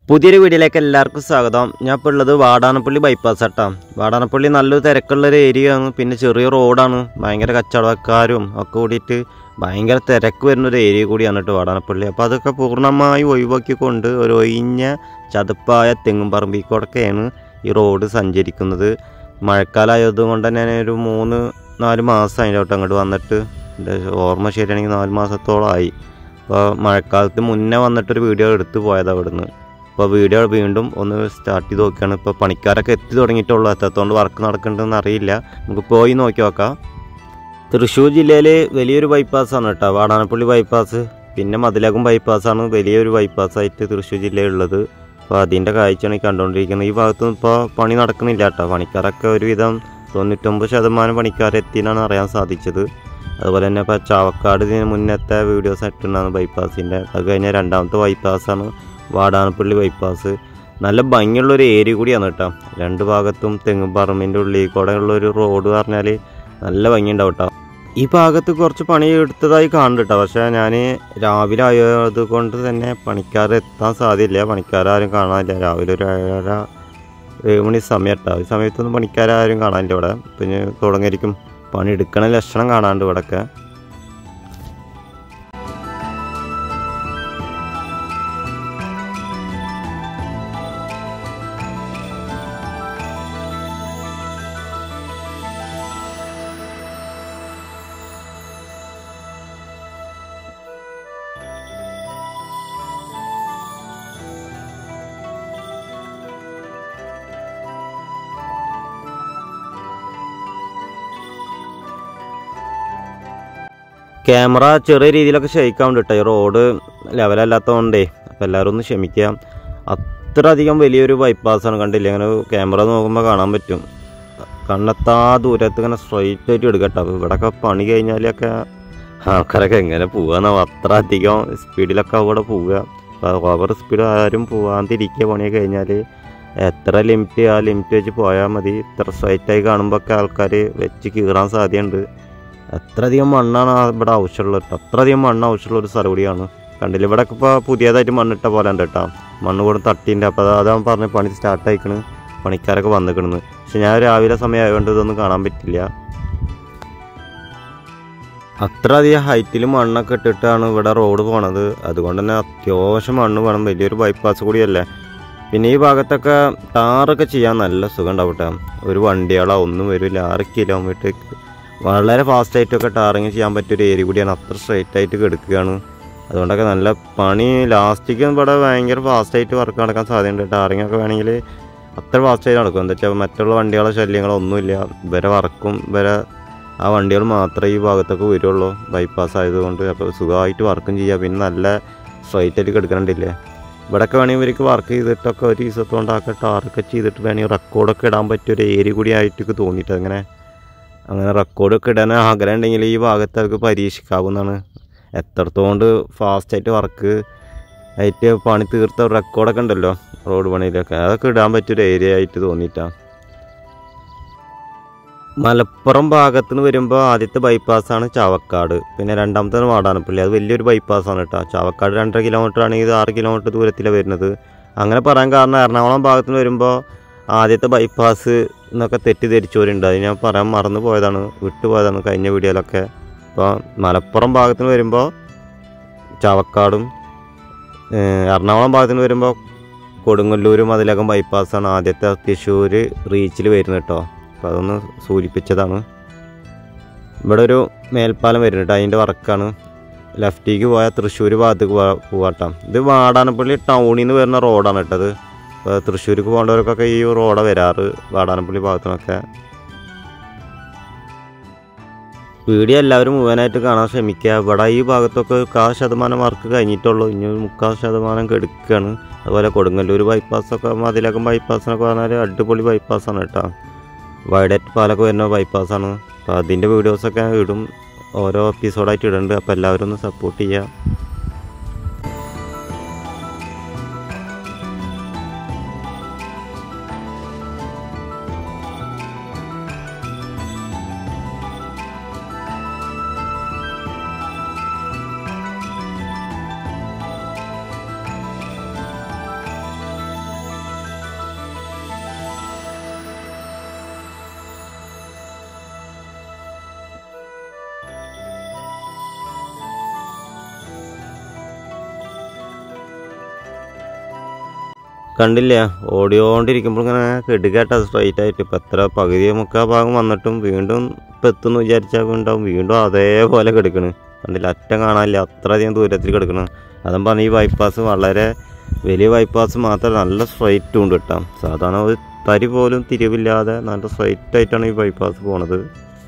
പുതിയൊരു വീഡിയോയിലേക്ക് എല്ലാവർക്കും സ്വാഗതം ഞാൻ ഇപ്പോൾ ഉള്ളത് വാടാനപ്പള്ളി ബൈപ്പാസ് ആട്ടാ വാടാനപ്പള്ളി നല്ലൊരു തിരക്കുള്ളൊരു ഏരിയ ആണ് പിന്നെ ചെറിയ റോഡാണ് ഭയങ്കര കച്ചവടക്കാരും ഒക്കെ കൂടിയിട്ട് ഭയങ്കര തിരക്ക് വരുന്നൊരു ഏരിയ കൂടിയാണ് കേട്ടോ വാടാനപ്പള്ളി അപ്പോൾ അതൊക്കെ പൂർണ്ണമായി ഒഴിവാക്കിക്കൊണ്ട് ഒരു ഒഴിഞ്ഞ ചതുപ്പായ തെങ്ങും പറമ്പിക്കൂടൊക്കെയാണ് ഈ റോഡ് സഞ്ചരിക്കുന്നത് മഴക്കാലമായത് കൊണ്ട് തന്നെ ഞാൻ ഒരു മൂന്ന് നാല് മാസം അതിൻ്റെ തൊട്ട് അങ്ങോട്ട് വന്നിട്ട് എൻ്റെ ഓർമ്മ ശരിയാണെങ്കിൽ നാല് മാസത്തോളമായി അപ്പോൾ മഴക്കാലത്ത് മുന്നേ വന്നിട്ടൊരു വീഡിയോ എടുത്ത് പോയത് അവിടുന്ന് അപ്പോൾ വീഡിയോ വീണ്ടും ഒന്ന് സ്റ്റാർട്ട് ചെയ്ത് നോക്കുകയാണ് ഇപ്പോൾ പണിക്കാരൊക്കെ എത്തി തുടങ്ങിയിട്ടുള്ളൂ എത്താത്തതുകൊണ്ട് വർക്ക് നടക്കുന്നുണ്ടെന്ന് അറിയില്ല നമുക്ക് പോയി നോക്കി നോക്കാം തൃശ്ശൂർ ജില്ലയിൽ വലിയൊരു ബൈപ്പാസാണ് കേട്ടോ വാടാനപ്പള്ളി ബൈപ്പാസ് പിന്നെ മതിലകം ബൈപ്പാസാണ് വലിയൊരു ബൈപ്പാസായിട്ട് തൃശ്ശൂർ ജില്ലയിലുള്ളത് അപ്പോൾ അതിൻ്റെ കാഴ്ചയാണ് ഈ കണ്ടുകൊണ്ടിരിക്കുന്നത് ഈ ഭാഗത്തൊന്നും ഇപ്പോൾ പണി നടക്കുന്നില്ല കേട്ടോ പണിക്കാരൊക്കെ ഒരുവിധം തൊണ്ണൂറ്റൊമ്പത് ശതമാനം പണിക്കാരെത്തിയെന്നാണ് അറിയാൻ സാധിച്ചത് അതുപോലെ തന്നെ ഇപ്പോൾ ചാവക്കാട് ഇതിന് മുന്നത്തെ വീഡിയോസ് ഇട്ടുണ്ടായിരുന്നു ബൈപ്പാസിൻ്റെ അത് കഴിഞ്ഞാൽ രണ്ടാമത്തെ ബൈപ്പാസാണ് വാടാനപ്പള്ളി ബൈപ്പാസ് നല്ല ഭംഗിയുള്ള ഒരു ഏരിയ കൂടിയാണ് കേട്ടോ രണ്ട് ഭാഗത്തും തെങ്ങും പറമ്പിൻ്റെ ഉള്ളിൽ കൂടെ ഉള്ള ഒരു റോഡ് പറഞ്ഞാൽ നല്ല ഭംഗിയുണ്ടാവും കേട്ടോ ഈ ഭാഗത്ത് കുറച്ച് പണി എടുത്തതായി കാണുന്നുണ്ട് കേട്ടോ പക്ഷേ ഞാൻ രാവിലെ ആയത് കൊണ്ട് തന്നെ പണിക്കാർ എത്താൻ സാധ്യതയില്ല പണിക്കാരും കാണാനില്ല രാവിലെ ഒരു ഏഴര ഏഴ് മണി സമയം കേട്ടോ ഈ സമയത്തൊന്നും പണിക്കാരും കാണാനില്ല ഇവിടെ പിന്നെ തുടങ്ങിയിരിക്കും പണി എടുക്കണ ലക്ഷണം കാണാണ്ട് ഇവിടെയൊക്കെ ക്യാമറ ചെറിയ രീതിയിലൊക്കെ ഷെയ്ക്കാവുണ്ട് കേട്ടോ ഈ റോഡ് ലെവലല്ലാത്തതുകൊണ്ടേ അപ്പോൾ എല്ലാവരും ഒന്ന് ക്ഷമിക്കുക അത്ര അധികം വലിയൊരു ബൈപ്പാസാണ് കണ്ടില്ല അങ്ങനെ ക്യാമറ നോക്കുമ്പോൾ കാണാൻ പറ്റും കണ്ണെത്താ ദൂരത്ത് ഇങ്ങനെ സ്ട്രൈറ്റ് ആയിട്ട് എടുക്കട്ടോ അപ്പോൾ ഇവിടെയൊക്കെ പണി കഴിഞ്ഞാലൊക്കെ ആൾക്കാരൊക്കെ എങ്ങനെ പോകാന്നാവും അത്ര അധികം സ്പീഡിലൊക്കെ അവിടെ പോവുക അപ്പോൾ ഓവർ സ്പീഡ് ആരും പോകാതിരിക്കുക പണിയൊക്കെ കഴിഞ്ഞാൽ എത്ര ലിമിറ്റ് ആ ലിമിറ്റ് വെച്ച് പോയാൽ മതി ഇത്ര സ്ട്രൈറ്റായി കാണുമ്പോൾ ഒക്കെ ആൾക്കാർ വെച്ച് കീറാൻ സാധ്യതയുണ്ട് അത്രയധികം മണ്ണാണ് ആ ഇവിടെ ആവശ്യമുള്ളത് കേട്ടോ അത്രയധികം മണ്ണ് ആവശ്യമുള്ള ഒരു സ്ഥലം കൂടിയാണ് കണ്ടില്ല ഇവിടെ ഇപ്പോൾ പുതിയതായിട്ട് മണ്ണിട്ട പോലെ ഉണ്ട് കേട്ടോ മണ്ണ് കൂടെ തട്ടിൻ്റെ അപ്പോൾ അതാണ് പറഞ്ഞ് പണി സ്റ്റാർട്ട് ആയിക്കണ് പണിക്കാരൊക്കെ വന്നിക്കണെന്ന് പക്ഷെ ഞാൻ രാവിലെ സമയം ആയതുകൊണ്ട് ഇതൊന്നും കാണാൻ പറ്റില്ല അത്ര അധികം ഹൈറ്റിൽ മണ്ണൊക്കെ ഇട്ടിട്ടാണ് ഇവിടെ റോഡ് പോണത് അതുകൊണ്ട് തന്നെ അത്യാവശ്യം മണ്ണ് വേണം വലിയൊരു ബൈപ്പാസ് കൂടിയല്ലേ പിന്നെ ഈ ഭാഗത്തൊക്കെ ടാറൊക്കെ ചെയ്യാൻ നല്ല സുഖം ഉണ്ടാവും കേട്ടോ ഒരു വണ്ടികളോ ഒന്നും വരില്ല ആറ് കിലോമീറ്റർ വളരെ ഫാസ്റ്റായിട്ടൊക്കെ ടാറിങ് ചെയ്യാൻ പറ്റിയ ഒരു ഏരിയ കൂടിയാണ് അത്ര സ്ട്രൈറ്റ് ആയിട്ട് കിടക്കുകയാണ് അതുകൊണ്ടൊക്കെ നല്ല പണി ലാസ്റ്റിക്ക് ഇവിടെ ഭയങ്കര ഫാസ്റ്റായിട്ട് വർക്ക് നടക്കാൻ സാധ്യതയുണ്ട് ടാറിങ് ഒക്കെ വേണമെങ്കിൽ അത്ര ഫാസ്റ്റായിട്ട് നടക്കും എന്താ വെച്ചാൽ മറ്റുള്ള വണ്ടികളെ ശല്യങ്ങളോ ഒന്നുമില്ല ഇവരെ വർക്കും ഇവരെ ആ വണ്ടികൾ മാത്രമേ ഈ ഭാഗത്തൊക്കെ വരുള്ളൂ ബൈപ്പാസ് ആയതുകൊണ്ട് അപ്പോൾ സുഖമായിട്ട് വർക്കും ചെയ്യാം പിന്നെ നല്ല സ്ട്രൈറ്റ് ആയിട്ട് കിടക്കണില്ലേ ഇവിടെയൊക്കെ വേണമെങ്കിൽ ഇവർക്ക് വർക്ക് ചെയ്തിട്ടൊക്കെ ഒരു ദിവസത്തോണ്ടൊക്കെ ടാറൊക്കെ ചെയ്തിട്ട് വേണമെങ്കിൽ റെക്കോർഡൊക്കെ ഇടാൻ പറ്റിയ ഒരു ഏരിയ കൂടി ആയിട്ട് തോന്നിയിട്ട് അങ്ങനെ അങ്ങനെ റെക്കോർഡൊക്കെ ഇടാൻ ആഗ്രഹം ഉണ്ടെങ്കിൽ ഈ ഭാഗത്ത് അവർക്ക് പരീക്ഷിക്കാവുന്നതാണ് എത്രത്തോണ്ട് ഫാസ്റ്റായിട്ട് വർക്ക് ആയിട്ട് പണി തീർത്ത റെക്കോർഡൊക്കെ ഉണ്ടല്ലോ റോഡ് പണിയിലൊക്കെ അതൊക്കെ ഇടാൻ പറ്റിയൊരു ഏരിയ ആയിട്ട് തോന്നിയിട്ടാണ് മലപ്പുറം ഭാഗത്ത് നിന്ന് വരുമ്പോൾ ആദ്യത്തെ ബൈപ്പാസാണ് ചാവക്കാട് പിന്നെ രണ്ടാമത്തെ വാടാനപ്പള്ളി അത് വലിയൊരു ബൈപ്പാസാണ് കേട്ടോ ചാവക്കാട് രണ്ടര കിലോമീറ്റർ ആണെങ്കിൽ ഇത് ആറ് കിലോമീറ്റർ ദൂരത്തിലാണ് വരുന്നത് അങ്ങനെ പറയാൻ കാരണം എറണാകുളം ഭാഗത്ത് നിന്ന് വരുമ്പോൾ ആദ്യത്തെ ബൈപ്പാസ് എന്നൊക്കെ തെറ്റിദ്ധരിച്ചവരുണ്ട് അത് ഞാൻ പറയാൻ മറന്നു പോയതാണ് വിട്ടുപോയതാണ് കഴിഞ്ഞ വീഡിയോയിലൊക്കെ അപ്പോൾ മലപ്പുറം ഭാഗത്ത് നിന്ന് വരുമ്പോൾ ചാവക്കാടും ഏഹ്, എറണാകുളം ഭാഗത്ത് നിന്ന് വരുമ്പോൾ കൊടുങ്ങല്ലൂരും അതിലകം ബൈപ്പാസാണ് ആദ്യത്തെ തൃശ്ശൂർ റീച്ചിൽ വരുന്നത് കേട്ടോ അപ്പോൾ അതൊന്ന് സൂചിപ്പിച്ചതാണ് ഇവിടെ ഒരു മേൽപ്പാലം വരുന്നുണ്ട് അതിൻ്റെ വർക്കാണ് ലെഫ്റ്റിലേക്ക് പോയാൽ തൃശ്ശൂർ ഭാഗത്തേക്ക് പോവാ പോവാട്ടോ ഇത് വാടാനപ്പള്ളി ടൗണിൽ നിന്ന് വരുന്ന റോഡാണ് കേട്ടത് ഇപ്പോൾ തൃശ്ശൂർക്ക് പോകേണ്ടവർക്കൊക്കെ ഈ റോഡാണ് വരാറ് വാടാനപ്പള്ളി ഭാഗത്തുനിന്നൊക്കെ വീഡിയോ എല്ലാവരും മുഴുവനായിട്ട് കാണാൻ ശ്രമിക്കുക ഇവിടെ ഈ ഭാഗത്തൊക്കെ കാൽ ശതമാനം വർക്ക് കഴിഞ്ഞിട്ടുള്ളൂ ഇനി ഒരു മുക്കാൽ ശതമാനം കെടുക്കുകയാണ് അതുപോലെ കൊടുങ്ങല്ലൂർ ബൈപ്പാസൊക്കെ മതിലകം ബൈപ്പാസിനൊക്കെ പറഞ്ഞാൽ അടിപൊളി ബൈപ്പാസാണ് കേട്ടോ വൈഡറ്റ് പാലൊക്കെ വരുന്ന ബൈപ്പാസാണ് അപ്പോൾ അതിൻ്റെ വീഡിയോസൊക്കെ ഇടും ഓരോ എപ്പിസോഡായിട്ട് ഇടുന്നുണ്ട് അപ്പോൾ എല്ലാവരും ഒന്ന് സപ്പോർട്ട് ചെയ്യുക കണ്ടില്ലേ ഓടിയോണ്ടിരിക്കുമ്പോൾ ഇങ്ങനെ കെടുകേട്ട സ്ട്രൈറ്റ് ആയിട്ട് ഇപ്പം എത്ര പകുതി മുക്കാ ഭാഗം വന്നിട്ടും വീണ്ടും ഇപ്പം എത്തുമെന്ന് വിചാരിച്ചാൽ ഉണ്ടാവും വീണ്ടും അതേപോലെ കിടക്കണ് കണ്ടില്ല അറ്റം കാണാനില്ല അത്രയധികം ദൂരത്തിൽ കിടക്കണം അതും പറഞ്ഞ ഈ ബൈപ്പാസ് വളരെ വലിയ ബൈപ്പാസ് മാത്രം നല്ല സ്ട്രൈറ്റും ഉണ്ട് കിട്ടാം സാധാരണ ഒരു തരി പോലും തിരിവില്ലാതെ നല്ല സ്ട്രൈറ്റ് ആയിട്ടാണ് ഈ ബൈപ്പാസ് പോണത്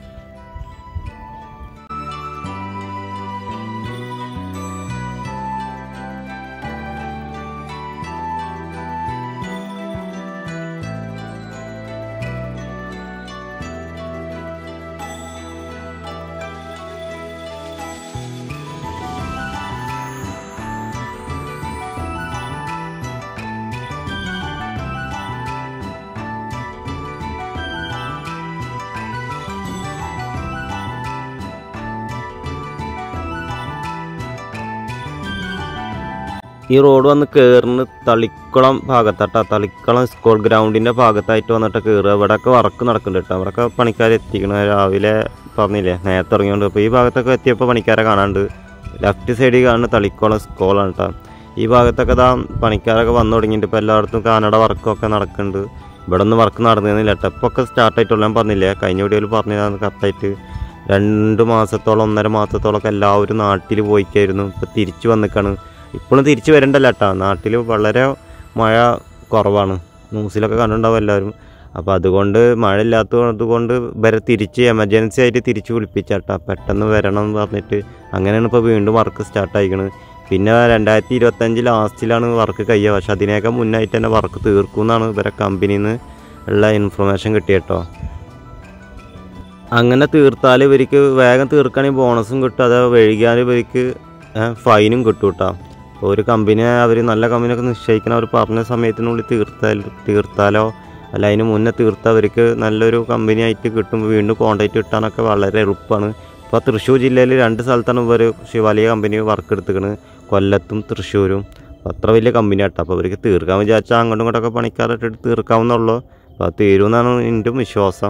ഈ റോഡ് വന്ന് കയറുന്ന തളിക്കുളം ഭാഗത്താട്ടാ തളിക്കുളം സ്കൂൾ ഗ്രൗണ്ടിൻ്റെ ഭാഗത്തായിട്ട് വന്നിട്ട് കയറുക ഇവിടെയൊക്കെ വർക്ക് നടക്കുന്നുണ്ട് കേട്ടോ അവിടെയൊക്കെ പണിക്കാർ എത്തിക്കണ രാവിലെ പറഞ്ഞില്ലേ നേരത്തെ ഇറങ്ങിയോണ്ട് അപ്പോൾ ഈ ഭാഗത്തൊക്കെ എത്തിയപ്പോൾ പണിക്കാരെ കാണാണ്ട് ലെഫ്റ്റ് സൈഡിൽ കാണുന്ന തളിക്കുളം സ്കൂളാണ് കേട്ടോ ഈ ഭാഗത്തൊക്കെ ഇതാ പണിക്കാരൊക്കെ വന്നു തുടങ്ങിയിട്ട് ഇപ്പോൾ എല്ലായിടത്തും കാനഡ വർക്കൊക്കെ നടക്കുന്നുണ്ട് ഇവിടെ ഒന്നും വർക്ക് നടന്നിരുന്നില്ല കേട്ടോ ഇപ്പോൾ ഒക്കെ സ്റ്റാർട്ടായിട്ടുള്ള ഞാൻ പറഞ്ഞില്ലേ കഴിഞ്ഞ വീഡിയോയിൽ പറഞ്ഞതാണ് കറക്റ്റായിട്ട് രണ്ട് മാസത്തോളം ഒന്നര മാസത്തോളമൊക്കെ എല്ലാവരും നാട്ടിൽ പോയിക്കായിരുന്നു ഇപ്പോൾ തിരിച്ചു വന്നിക്കാണ് ഇപ്പോഴും തിരിച്ചു വരണ്ടല്ല കേട്ടോ നാട്ടിൽ വളരെ മഴ കുറവാണ് ന്യൂസിലൊക്കെ കണ്ടിട്ടുണ്ടാവും എല്ലാവരും അപ്പോൾ അതുകൊണ്ട് മഴ ഇല്ലാത്തത് കൊണ്ട് ഇവരെ തിരിച്ച് എമർജൻസി ആയിട്ട് തിരിച്ച് വിളിപ്പിച്ചാട്ടാ പെട്ടെന്ന് വരണം എന്ന് പറഞ്ഞിട്ട് അങ്ങനെയാണ് ഇപ്പോൾ വീണ്ടും വർക്ക് സ്റ്റാർട്ട് ആയിക്കണത് പിന്നെ രണ്ടായിരത്തി ഇരുപത്തഞ്ച് ലാസ്റ്റിലാണ് വർക്ക് കഴിയുക പക്ഷെ അതിനേക്കാൾ മുന്നായിട്ട് തന്നെ വർക്ക് തീർക്കും എന്നാണ് ഇവരെ കമ്പനിയിൽ നിന്ന് ഉള്ള ഇൻഫർമേഷൻ കിട്ടിയട്ടോ അങ്ങനെ തീർത്താൽ ഇവർക്ക് വേഗം തീർക്കുകയാണെങ്കിൽ ബോണസും കിട്ടും അത് വൈകിയാൽ ഇവർക്ക് ഫൈനും കിട്ടും കേട്ടോ ഒരു കമ്പനിയെ അവർ നല്ല കമ്പനിയൊക്കെ നിശ്ചയിക്കണം അവർ പറഞ്ഞ സമയത്തിനുള്ളിൽ തീർത്താൽ തീർത്താലോ അല്ല അതിന് മുന്നേ തീർത്ത അവർക്ക് നല്ലൊരു കമ്പനി ആയിട്ട് കിട്ടും വീണ്ടും കോണ്ടാക്ട് കിട്ടാനൊക്കെ വളരെ എളുപ്പമാണ് ഇപ്പോൾ തൃശ്ശൂർ ജില്ലയിൽ രണ്ട് സ്ഥലത്താണ് ഇവർ വലിയ കമ്പനി വർക്ക് എടുത്തിക്കണ് കൊല്ലത്തും തൃശ്ശൂരും അപ്പോൾ അത്ര വലിയ കമ്പനി ആട്ടോ അപ്പോൾ അവർക്ക് തീർക്കാൻ വിചാരിച്ചാൽ അങ്ങോട്ടും ഇങ്ങോട്ടൊക്കെ പണിക്കാരായിട്ട് തീർക്കാവുന്നുള്ളൂ അപ്പോൾ അത് തീരുമെന്നാണ് എൻ്റെ വിശ്വാസം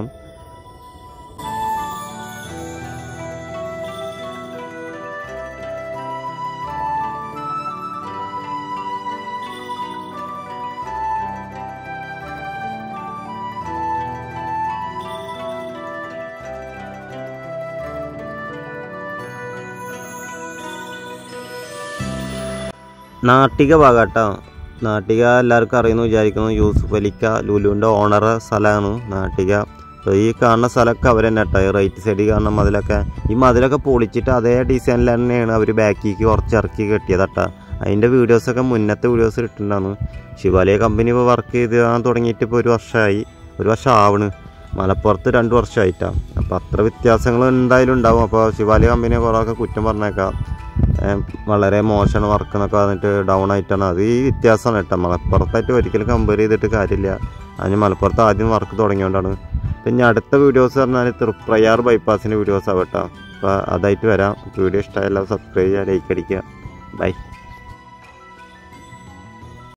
നാട്ടിക ഭാഗാട്ടോ നാട്ടിക എല്ലാവർക്കും അറിയുന്നു വിചാരിക്കുന്നു യൂസുഫ് അലിക്ക ലുലുവിൻ്റെ ഓണർ സ്ഥലമാണ് നാട്ടിക അപ്പോൾ ഈ കാണുന്ന സ്ഥലമൊക്കെ അവർ തന്നെ കേട്ടോ ഈ റൈറ്റ് സൈഡിൽ കാണുന്ന മതിലൊക്കെ ഈ മതിലൊക്കെ പൊളിച്ചിട്ട് അതേ ഡിസൈനിൽ തന്നെയാണ് അവർ ബാക്കിലേക്ക് കുറച്ച് ഇറക്കി കെട്ടിയതട്ടാ അതിൻ്റെ വീഡിയോസൊക്കെ മുന്നത്തെ വീഡിയോസ് ഇട്ടിട്ടുണ്ടായിരുന്നു ശിവാലയ കമ്പനി ഇപ്പോൾ വർക്ക് ചെയ്ത് തുടങ്ങിയിട്ട് ഇപ്പോൾ ഒരു വർഷമായി ഒരു വർഷം ആവണ് മലപ്പുറത്ത് രണ്ട് വർഷമായിട്ടാണ് അപ്പോൾ അത്ര വ്യത്യാസങ്ങൾ എന്തായാലും ഉണ്ടാവും അപ്പോൾ ശിവാലയ കമ്പനിയെ കുറേയൊക്കെ കുറ്റം പറഞ്ഞേക്കാം ഏം, വളരെ മോശമാണ് വർക്ക് എന്നൊക്കെ പറഞ്ഞിട്ട് ഡൗൺ ആയിട്ടാണ് അത് ഈ വ്യത്യാസമാണ് കേട്ടോ മലപ്പുറത്തായിട്ട് ഒരിക്കലും കമ്പയർ ചെയ്തിട്ട് കാര്യമില്ല അതിന് മലപ്പുറത്ത് ആദ്യം വർക്ക് തുടങ്ങിയോണ്ടാണ് പിന്നെ അടുത്ത വീഡിയോസ് പറഞ്ഞാൽ തൃപ്രയാർ ബൈപ്പാസിൻ്റെ വീഡിയോസ് ആവട്ടോ അപ്പോൾ അതായിട്ട് വരാം വീഡിയോ ഇഷ്ടമായല്ലോ സബ്സ്ക്രൈബ് ചെയ്യുക ലൈക്ക് അടിക്കുക ബൈ